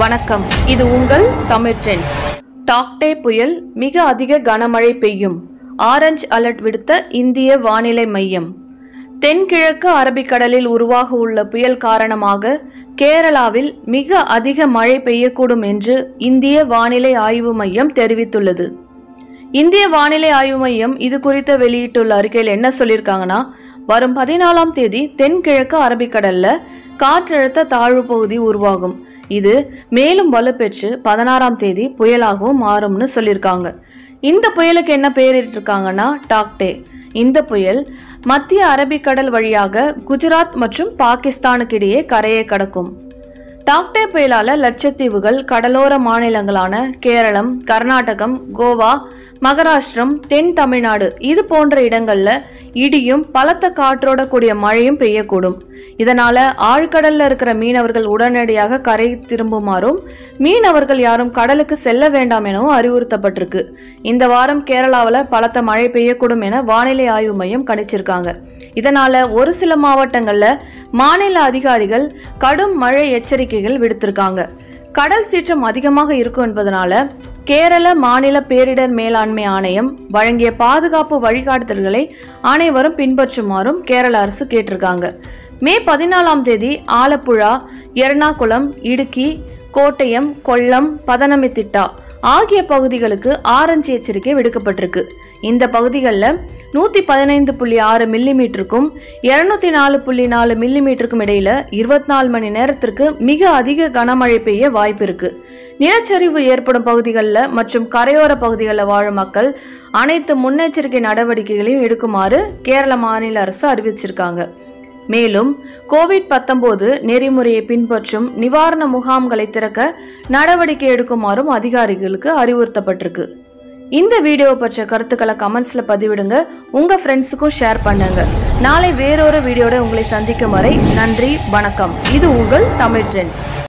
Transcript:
வணக்கம் இது உங்கள் தமிழ் ட்ரெண்ட்ஸ் டாக்டே புயல் மிக அதிக கனமழை பெய்யும் ஆரஞ்ச் அலர்ட் விடுத்த இந்திய வானிலை மையம் தென்கிழக்கு அரபிக்கடலில் உருவாக உள்ள புயல் காரணமாக கேரளாவில் மிக அதிக மழை பெய்யக்கூடும் என்று இந்திய வானிலை ஆய்வு மையம் தெரிவித்துள்ளது இந்திய வானிலை ஆய்வு மையம் இது குறித்து வெளியிட்டுள்ள அறிக்கையில் என்ன சொல்லியிருக்காங்கன்னா வரும் பதினாலாம் தேதி தென்கிழக்கு அரபிக்கடல்ல காற்றழுத்த தாழ்வு பகுதி உருவாகும் இது மேலும் வலுப்பெற்று பதினாறாம் தேதி புயலாகவும் மாறும்னு சொல்லியிருக்காங்க இந்த புயலுக்கு என்ன பெயரிட்டிருக்காங்கன்னா டாக்டே இந்த புயல் மத்திய அரபிக்கடல் வழியாக குஜராத் மற்றும் பாகிஸ்தானுக்கு இடையே கரையை கடக்கும் டாக்டே புயலால லட்சத்தீவுகள் கடலோர மாநிலங்களான கேரளம் கர்நாடகம் கோவா மகாராஷ்டிரம் தென் தமிழ்நாடு இது போன்ற இடங்கள்ல இடியும் பலத்த காற்றோட கூடிய மழையும் பெய்யக்கூடும் இதனால ஆழ்கடல்ல இருக்கிற மீனவர்கள் உடனடியாக கரை திரும்புமாறும் மீனவர்கள் யாரும் கடலுக்கு செல்ல வேண்டாம் எனவும் அறிவுறுத்தப்பட்டிருக்கு இந்த வாரம் கேரளாவில் பலத்த மழை பெய்யக்கூடும் என வானிலை ஆய்வு மையம் கணிச்சிருக்காங்க இதனால ஒரு சில மாவட்டங்கள்ல மாநில அதிகாரிகள் கடும் மழை எச்சரிக்கைகள் விடுத்திருக்காங்க கடல் சீற்றம் அதிகமாக இருக்கும் என்பதனால கேரள மாநில பேரிடர் மேலாண்மை ஆணையம் வழங்கிய பாதுகாப்பு வழிகாட்டுதல்களை அனைவரும் பின்பற்றுமாறும் கேரள அரசு கேட்டிருக்காங்க மே பதினாலாம் தேதி ஆலப்புழா எர்ணாகுளம் இடுக்கி கோட்டயம் கொல்லம் பதனமித்திட்டா ஆகிய பகுதிகளுக்கு ஆரஞ்சு எச்சரிக்கை விடுக்கப்பட்டிருக்கு இந்த பகுதிகளில் நூற்றி பதினைந்து புள்ளி ஆறு மில்லிமீட்டருக்கும் இரநூத்தி நாலு புள்ளி நாலு மில்லிமீட்டருக்கும் இடையில இருபத்தி நாலு மணி நேரத்திற்கு மிக அதிக கனமழை பெய்ய வாய்ப்பு இருக்கு நிலச்சரிவு ஏற்படும் பகுதிகளில் மற்றும் கரையோர பகுதிகளில் வாழும் மக்கள் அனைத்து முன்னெச்சரிக்கை நடவடிக்கைகளையும் எடுக்குமாறு கேரள மாநில அரசு அறிவிச்சிருக்காங்க மேலும் கோவிட் 19 நெறிமுறையை பின்பற்றும் நிவாரண முகாம்களை திறக்க நடவடிக்கை எடுக்குமாறும் அதிகாரிகளுக்கு அறிவுறுத்தப்பட்டிருக்கு இந்த வீடியோ பற்றிய கருத்துக்களை கமெண்ட்ஸ்ல பதிவிடுங்க உங்க ஃப்ரெண்ட்ஸுக்கும் ஷேர் பண்ணுங்க நாளை வேறொரு வீடியோட உங்களை சந்திக்கும் வரை நன்றி வணக்கம் இது உங்கள் தமிழ் ட்ரெண்ட்ஸ்